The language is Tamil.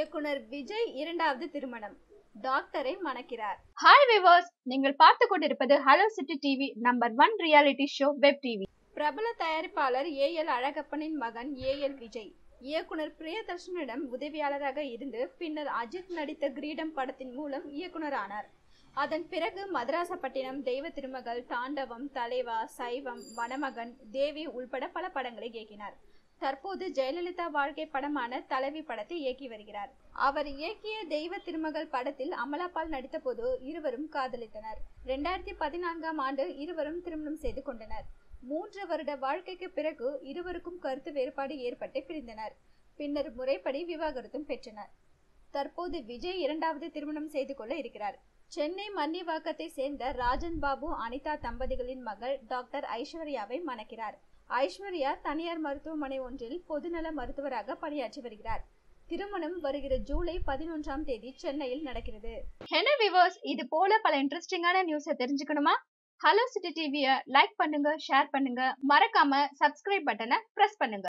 இயக்குனர் விஜய் இரண்டாவது திருமணம் டாக்டரை மணக்கிறார் ஹாய் விவர்ஸ் நீங்கள் பார்த்து கொண்டிருப்பது hello city TV number one reality show web TV பிரபல தயாரிப்பாளர் ஏ எல் அழகப்பனின் மகன் ஏ எல் விஜய் இயக்குனர் பிரியதர்ஷனிடம் உதவியாளராக இருந்து பின்னர் அஜித் நடித்த கிரீடம் படத்தின் மூலம் இயக்குனர் ஆனார் அதன் பிறகு மதராசப்பட்டினம் தெய்வ திருமகள் தாண்டவம் தலைவா சைவம் வனமகன் தேவி உள்பட பல படங்களை இயக்கினார் தற்போது ஜெயலலிதா வாழ்க்கை படமான தலைவி படத்தை இயக்கி வருகிறார் அவர் இயக்கிய தெய்வ திருமகள் படத்தில் அமலாபால் நடித்த போது இருவரும் காதலித்தனர் இரண்டாயிரத்தி பதினான்காம் ஆண்டு இருவரும் திருமணம் செய்து கொண்டனர் மூன்று வருட வாழ்க்கைக்கு பிறகு இருவருக்கும் கருத்து வேறுபாடு ஏற்பட்டு பிரிந்தனர் பின்னர் முறைப்படி விவாகரத்தும் பெற்றனர் தற்போது விஜய் இரண்டாவது திருமணம் செய்து கொள்ள இருக்கிறார் சென்னை மன்னிவாக்கத்தை சேர்ந்த ராஜன் பாபு அனிதா தம்பதிகளின் மகள் டாக்டர் ஐஸ்வர்யாவை மணக்கிறார் ஐஸ்வர்யா தனியார் மருத்துவமனை ஒன்றில் பொதுநல மருத்துவராக பணியாற்றி வருகிறார் திருமணம் வருகிற ஜூலை பதினொன்றாம் தேதி சென்னையில் நடக்கிறது என்ன விவர்ஸ் இது போல பல இன்ட்ரெஸ்டிங்கான நியூஸை தெரிஞ்சுக்கணுமா ஹலோ சிட்டி டிவியை லைக் பண்ணுங்க ஷேர் பண்ணுங்க மறக்காம சப்ஸ்கிரைப் பட்டனை பிரஸ் பண்ணுங்க